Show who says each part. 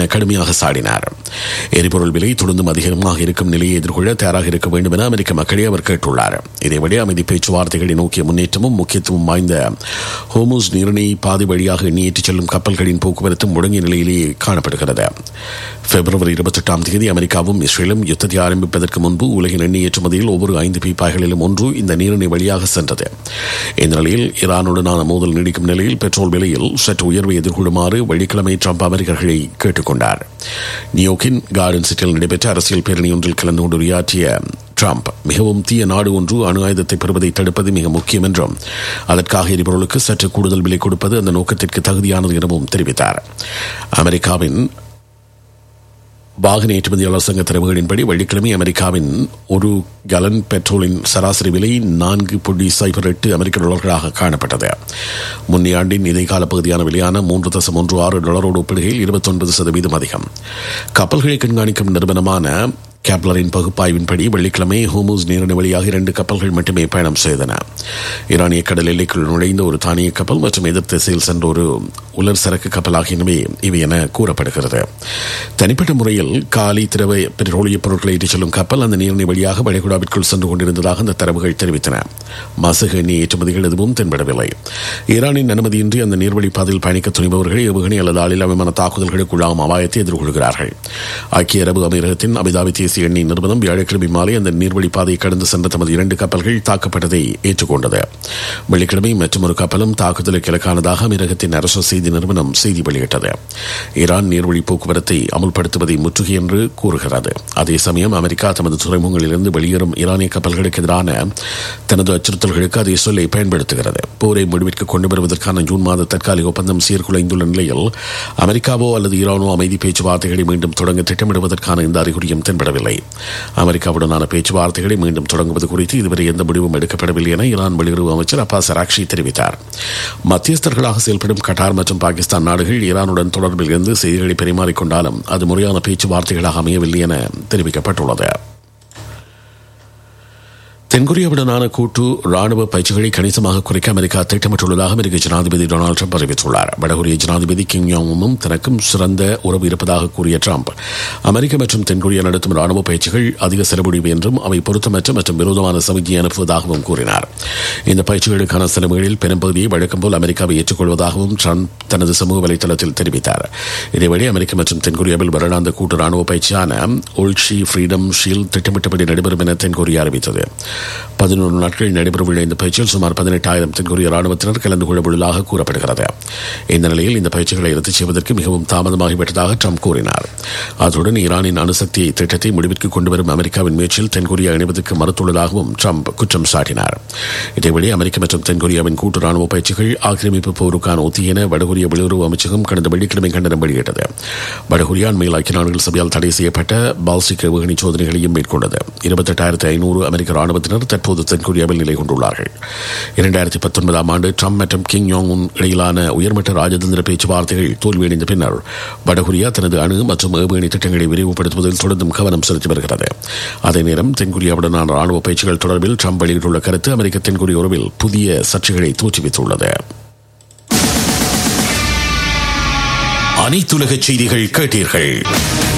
Speaker 1: என கடுமையாக சாடினார் எரிபொருள் விலை தொடர்ந்தும் அதிகமாக இருக்கும் நிலையை எதிர்கொள்ள தயாராக இருக்க வேண்டும் என அமெரிக்க மக்களை அவர் கேட்டுள்ளார் இதேபடி அமைதி பேச்சுவார்த்தைகளை நோக்கிய முன்னேற்றமும் முக்கியத்துவம் வாய்ந்த ஹோமோஸ் நீரிணை பாதை வழியாக எண்ணியேற்றிச் செல்லும் கப்பல்களின் போக்குவரத்து முடங்கிய நிலையிலேயே காணப்படுகிறது பிப்ரவரி இருபத்தி எட்டாம் தேதி அமெரிக்காவும் இஸ்ரேலும் யுத்தத்தை ஆரம்பிப்பதற்கு முன்பு உலகின் எண்ணெய் ஏற்றுமதியில் ஒவ்வொரு ஐந்து பீப்பாய்களிலும் ஒன்று இந்த நீரிணை வழியாக சென்றது இந்த நிலையில் ஈரானுடனான மோதல் நீடிக்கும் நிலையில் பெட்ரோல் விலையில் சற்று உயர்வை எதிர்கொள்ளுமாறு வெள்ளிக்கிழமை ட்ரம்ப் அமெரிக்கர்களை கேட்டுக்கொண்டார் நியோக்கின் கார்டன் சிட்டியில் நடைபெற்ற அரசியல் பேரணி ஒன்றில் கலந்து கொண்டு உரையாற்றிய ட்ரம்ப் மிகவும் தீய நாடு ஒன்று அணு ஆயுதத்தை பெறுவதை தடுப்பது மிக முக்கியம் என்றும் அதற்காக எரிபொருளுக்கு சற்று கூடுதல் விலை கொடுப்பது அந்த நோக்கத்திற்கு தகுதியானது எனவும் தெரிவித்தார் அமெரிக்காவின் வாகன ஏற்றுமதியாளர் சங்க தரவுகளின்படி வெள்ளிக்கிழமை அமெரிக்காவின் ஒரு கலன் பெட்ரோலின் சராசரி விலை நான்கு புள்ளி சைபர் எட்டு அமெரிக்க டாலர்களாக காணப்பட்டது முன்னைய ஆண்டின் இடைக்கால பகுதியான விலையான மூன்று தசம் ஒன்று ஆறு டாலரோடு ஒப்பிடுகையில் இருபத்தொன்பது சதவீதம் அதிகம் கப்பல்களை கண்காணிக்கும் நிறுவனமான கேப்லரின் பகுப்பாய்வின்படி வெள்ளிக்கிழமை ஹோமூஸ் நீரிணை வழியாக இரண்டு கப்பல்கள் மட்டுமே பயணம் செய்தன ஈரானிய கடல் எல்லைக்குள் நுழைந்த ஒரு தானிய கப்பல் மற்றும் எதிர் திசையில் சென்ற ஒரு உலர் சரக்கு கப்பல் ஆகியனவே இவை என கூறப்படுகிறது தனிப்பட்ட முறையில் காலி திரவ பெட்ரோலிய பொருட்களை ஏற்றிச் செல்லும் கப்பல் அந்த நீரிணை வழியாக வளைகுடாவிற்குள் சென்று கொண்டிருந்ததாக அந்த தரவுகள் தெரிவித்தன மசகு எண்ணெய் ஏற்றுமதிகள் எதுவும் தென்படவில்லை ஈரானின் அனுமதியின்றி அந்த நீர்வழி பாதையில் பயணிக்க துணிபவர்கள் ஏவுகணை அல்லது ஆளில்லா விமான தாக்குதல்களுக்குள்ளாகும் அபாயத்தை எதிர்கொள்கிறார்கள் ஐக்கிய அரபு அமீரகத்தின் அபிதாபி தேசிய எண்ணெய் நிறுவனம் வியாழக்கிழமை மாலை அந்த நீர்வழி பாதையை கடந்து சென்ற தமது இரண்டு கப்பல்கள் தாக்கப்பட்டதை ஏற்றுக்கொண்டது வெள்ளிக்கிழமை மற்றொரு கப்பலும் தாக்குதலுக்கு இலக்கானதாக அமீரகத்தின் அரசு செய்தி நிறுவனம் செய்தி வெளியிட்டது ஈரான் நீர்வழி போக்குவரத்தை அமுல்படுத்துவதை முற்றுகை என்று கூறுகிறது அதே சமயம் அமெரிக்கா தமது துறைமுகங்களிலிருந்து வெளியேறும் ஈரானிய கப்பல்களுக்கு எதிரான தனது அச்சுறுத்தல்களுக்கு அதே சொல்லை பயன்படுத்துகிறது போரை முடிவிற்கு கொண்டு வருவதற்கான ஜூன் மாத தற்காலிக ஒப்பந்தம் சீர்குலைந்துள்ள நிலையில் அமெரிக்காவோ அல்லது ஈரானோ அமைதி பேச்சுவார்த்தைகளை மீண்டும் தொடங்க திட்டமிடுவதற்கான இந்த அறிகுறியும் தென்படவில்லை அமெரிக்காவுடனான பேச்சுவார்த்தைகளை மீண்டும் தொடங்குவது குறித்து இதுவரை எந்த முடிவும் எடுக்கப்படவில்லை என ஈரான் வெளியுறவு அமைச்சர் அப்பாஸ் அராக்ஷி தெரிவித்தார் மத்தியஸ்தர்களாக செயல்படும் கட்டார் மற்றும் பாகிஸ்தான் நாடுகள் ஈரானுடன் தொடர்பில் இருந்து செய்திகளை பரிமாறிக்கொண்டாலும் அது முறையான பேச்சுவார்த்தைகளாக அமையவில்லை என தெரிவிக்கப்பட்டுள்ளது தென்கொரியாவுடனான கூட்டு ராணுவ பயிற்சிகளை கணிசமாக குறைக்க அமெரிக்கா திட்டமிட்டுள்ளதாக அமெரிக்க ஜனாதிபதி டொனால்டு ட்ரம்ப் அறிவித்துள்ளார் வடகொரிய ஜனாதிபதி கிம் யோங்மும் தனக்கும் சிறந்த உறவு இருப்பதாக கூறிய ட்ரம்ப் அமெரிக்கா மற்றும் தென்கொரியா நடத்தும் ராணுவ பயிற்சிகள் அதிக செலவுடிவு என்றும் அவை பொருத்தமற்ற மற்றும் விரோதமான சமிக்ஞை அனுப்புவதாகவும் கூறினார் இந்த பயிற்சிகளுக்கான செலவுகளில் பெரும்பகுதியை வழக்கம் போல் அமெரிக்காவை ஏற்றுக்கொள்வதாகவும் ட்ரம்ப் தனது சமூக வலைதளத்தில் தெரிவித்தார் இதேவழி அமெரிக்கா மற்றும் தென்கொரியாவில் வருடாந்த கூட்டு ராணுவ பயிற்சியான ஓல்ஷி ஃப்ரீடம் ஷீல்ட் திட்டமிட்டபடி நடைபெறும் என தென்கொரியா அறிவித்தது பதினோரு நாட்கள் நடைபெறவுள்ள இந்த பயிற்சியில் சுமார் பதினெட்டாயிரம் தென்கொரிய ராணுவத்தினர் கலந்து கொள்ளவுள்ளதாக கூறப்படுகிறது இந்த நிலையில் இந்த பயிற்சிகளை ரத்து செய்வதற்கு மிகவும் தாமதமாகிவிட்டதாக ட்ரம்ப் கூறினார் அத்துடன் ஈரானின் அணுசக்தி திட்டத்தை முடிவிற்கு கொண்டுவரும் அமெரிக்காவின் முயற்சியில் தென்கொரியா இணைவதற்கு மறுத்துள்ளதாகவும் ட்ரம்ப் குற்றம் சாட்டினார் இதேவழி அமெரிக்கா மற்றும் தென்கொரியாவின் கூட்டு ராணுவ பயிற்சிகள் ஆக்கிரமிப்பு போருக்கான ஒத்தி என வடகொரிய வெளியுறவு அமைச்சகம் கடந்த வெள்ளிக்கிழமை கண்டனம் வெளியிட்டது வடகொரியா அண்மையில் ஐக்கிய நாடுகள் சபையால் தடை செய்யப்பட்ட பால்சிக் ஏவுகணை சோதனைகளையும் மேற்கொண்டது இருபத்தெட்டாயிரத்து ஐநூறு அமெரிக்க ராணுவத்தினர் தற்போது தென்கொரியாவில் நிலை கொண்டுள்ளார்கள் இரண்டாயிரத்தி பத்தொன்பதாம் ஆண்டு ட்ரம்ப் மற்றும் கிங் யோங் உன் இடையிலான உயர்மட்ட ராஜதந்திர பேச்சுவார்த்தைகள் தோல்வியடைந்த பின்னர் வடகொரியா தனது அணு மற்றும் ஏவுகணை திட்டங்களை விரிவுபடுத்துவதில் தொடர்ந்தும் கவனம் செலுத்தி வருகிறது அதே நேரம் தென்கொரியாவுடனான ராணுவ பயிற்சிகள் தொடர்பில் ட்ரம்ப் வெளியிட்டுள்ள கருத்து அமெரிக்க தென்கொரிய உறவில் புதிய சர்ச்சைகளை தோற்றுவித்துள்ளது அனைத்துலக செய்திகள் கேட்டீர்கள்